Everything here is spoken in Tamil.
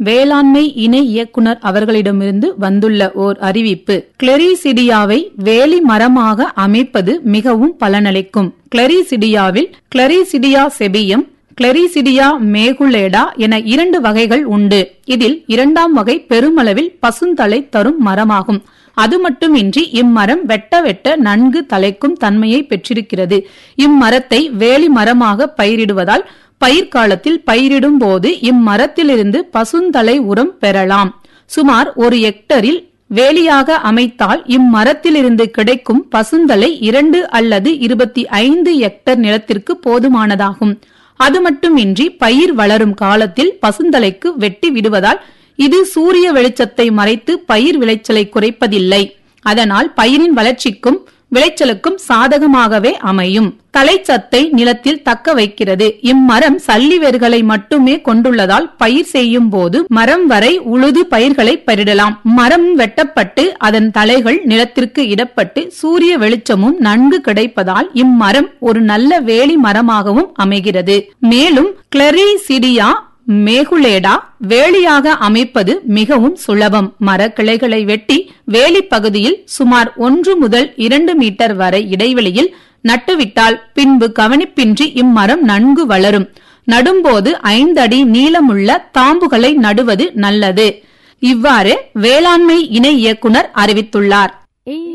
வேளாண்மை இணை இயக்குனர் அவர்களிடமிருந்து வந்துள்ள ஓர் அறிவிப்பு கிளெரிசிடியாவை வேலி மரமாக அமைப்பது மிகவும் பலனளிக்கும் கிளெரிசிடியாவில் கிளெரிசிடியா செபியம் கிளெரிசிடியா மேகுலேடா என இரண்டு வகைகள் உண்டு இதில் இரண்டாம் வகை பெருமளவில் பசுந்தலை தரும் மரமாகும் அது மட்டுமின்றி இம்மரம் வெட்ட வெட்ட நன்கு தலைக்கும் தன்மையை பெற்றிருக்கிறது இம்மரத்தை வேலி மரமாக பயிரிடுவதால் பயிர்காலத்தில் பயிரிடும் போது இம்மரத்திலிருந்து பசுந்தலை உரம் பெறலாம் சுமார் ஒரு ஹெக்டரில் வேலியாக அமைத்தால் இம்மரத்திலிருந்து கிடைக்கும் பசுந்தலை இரண்டு அல்லது இருபத்தி ஐந்து ஹெக்டர் நிலத்திற்கு போதுமானதாகும் அது மட்டுமின்றி பயிர் வளரும் காலத்தில் பசுந்தலைக்கு வெட்டி விடுவதால் இது சூரிய வெளிச்சத்தை மறைத்து பயிர் விளைச்சலை குறைப்பதில்லை அதனால் பயிரின் வளர்ச்சிக்கும் விளைச்சலுக்கும் சாதகமாகவே அமையும் தலைச்சத்தை நிலத்தில் தக்க வைக்கிறது இம்மரம் சல்லி வேர்களை மட்டுமே கொண்டுள்ளதால் பயிர் செய்யும் போது மரம் வரை உழுது பயிர்களை பயிரிடலாம் மரம் வெட்டப்பட்டு அதன் தலைகள் நிலத்திற்கு இடப்பட்டு சூரிய வெளிச்சமும் நன்கு கிடைப்பதால் இம்மரம் ஒரு நல்ல வேலி மரமாகவும் அமைகிறது மேலும் கிளரிசிடியா மேகுலேடா வேலியாக அமைப்பது மிகவும் சுலபம் மரக்கிளைகளை வெட்டி வேலி பகுதியில் சுமார் ஒன்று முதல் இரண்டு மீட்டர் வரை இடைவெளியில் நட்டுவிட்டால் பின்பு கவனிப்பின்றி இம்மரம் நன்கு வளரும் நடும்போது ஐந்தடி நீளமுள்ள தாம்புகளை நடுவது நல்லது இவ்வாறு வேளாண்மை இணை இயக்குனர் அறிவித்துள்ளார்